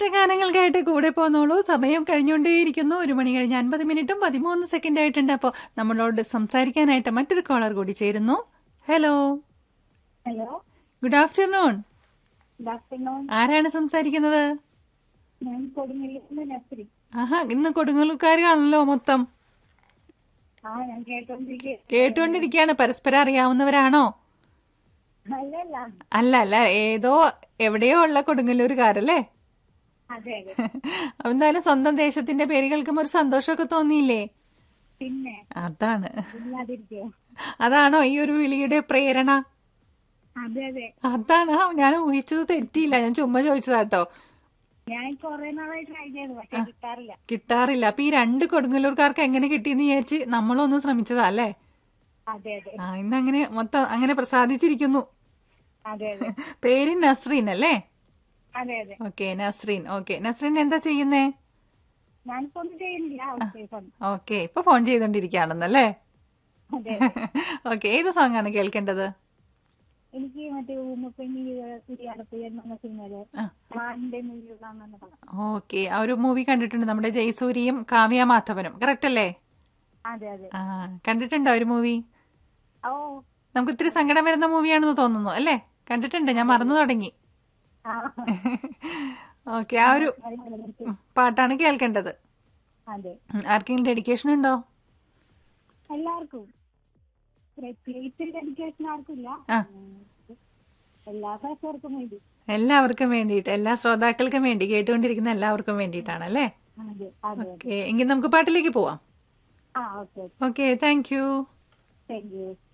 ഇഷ്ടഗാനങ്ങൾക്കായിട്ട് കൂടെ പോന്നോളൂ സമയം കഴിഞ്ഞുകൊണ്ടേയിരിക്കുന്നു ഒരു മണി കഴിഞ്ഞ് അൻപത് മിനിറ്റും പതിമൂന്ന് സെക്കൻഡ് ആയിട്ടുണ്ട് അപ്പോൾ നമ്മളോട് സംസാരിക്കാനായിട്ട് മറ്റൊരു കോളർ കൂടി ചേരുന്നു hello hello good afternoon good afternoon ആരാണ് സംസാരിക്കുന്നത് ഞാൻ കൊടുങ്ങല്ലൂരിന്ന് നസ്രി ആഹാ ഇന്ന് കൊടുങ്ങല്ലൂർക്കാരാണല്ലോ മൊത്തം ആ ഞാൻ കേട്ടോണ്ടിരിക്കുക കേട്ടുകൊണ്ടിരിക്കുകയാണ് പരസ്പരം അറിയാവുന്നവരാണോ അല്ലല്ല അല്ല അല്ല ഏതോ എവിടെയോ ഉള്ള കൊടുങ്ങല്ലൂരുകാരല്ലേ അതെ അതെ അപ്പൊ എന്തായാലും സ്വന്തം ദേശത്തിന്റെ പേര് കേൾക്കുമ്പോൾ ഒരു സന്തോഷമൊക്കെ തോന്നിയില്ലേ പിന്നെ അതാണ് ഇല്ലാതിരിക്കോ അതാണോ ഈ ഒരു വിളിയുടെ പ്രേരണ അതെ അതെ അതാണ് ആ, ഞാൻ ഊഹിച്ചത് തെറ്റിയില്ല ഞാൻ ചുമ്മാ ചോദിച്ചതാട്ടോ ഞാൻ കൊറേ നാളായി ട്രൈ ചെയ്തു പക്ഷെ കിട്ടാറില്ല കിട്ടാറില്ല അപ്പൊ ഈ രണ്ട് കൊടുങ്ങല്ലൂർക്കാർക്ക് എങ്ങനെ കിട്ടിയെന്ന് വിചാരിച്ച് നമ്മളൊന്ന് ശ്രമിച്ചതാ അല്ലേ അതെ അതെ ആ ഇന്ന് അങ്ങനെ മൊത്തം അങ്ങനെ പ്രസാദിച്ചിരിക്കുന്നു അതെ അതെ പേര് നസ്രീൻ അല്ലേ അതെ അതെ ഓക്കെ നസ്രീൻ ഓക്കെ നസ്രീൻ എന്താ ചെയ്യുന്നേ ഞാനിപ്പോ ഒന്നും ചെയ്യുന്നില്ല ഹൗസ് വൈഫാണ് ഓക്കെ ഇപ്പൊ ഫോൺ ചെയ്തോണ്ടിരിക്കുകയാണെന്നല്ലേ അതെ ഓക്കെ ഏത് സോങ് ആണ് കേൾക്കേണ്ടത് എനിക്ക് മറ്റേ ഊമപ്പെണ്ണി കുരിയാടപ്പയ്യൻ എന്ന സിനിമയില് ആ. മാറിന്റെ മൂവി കാണുന്ന പടം ഓക്കെ ആ ഒരു മൂവി കണ്ടിട്ടുണ്ട് നമ്മുടെ ജയസൂരിയും കാവ്യ മാധവനും കറക്റ്റ് അല്ലേ അതെ അതെ ആ കണ്ടിട്ടുണ്ടോ ഒരു മൂവി ഓ നമുക്ക് ഇത്തിരി സങ്കടം വരുന്ന മൂവിയാണെന്ന് തോന്നുന്നു അല്ലേ കണ്ടിട്ടുണ്ട് ഞാൻ മറന്നു തുടങ്ങി ആ ഓക്കെ ആ ഒരു ഉം, പാട്ടാണ് കേൾക്കേണ്ടത് അതെ ഉം, ആർക്കെങ്കിലും ഡെഡിക്കേഷൻ ഉണ്ടോ എല്ലാവർക്കും പ്രത്യേകിച്ച് ഡെഡിക്കേഷൻ ആർക്കില്ല ആ. എല്ലാ ഭാഷകർക്കും വേണ്ടി എല്ലാവർക്കും വേണ്ടിയിട്ട് എല്ലാ ശ്രോതാക്കൾക്കും വേണ്ടി കേട്ടുകൊണ്ടിരിക്കുന്ന എല്ലാവർക്കും വേണ്ടിയിട്ടാണ് അല്ലേ അതെ അതെ ഓക്കെ എങ്കിൽ നമുക്ക് പാട്ടിലേക്ക് പോവാം ആ okay okay thank you thank U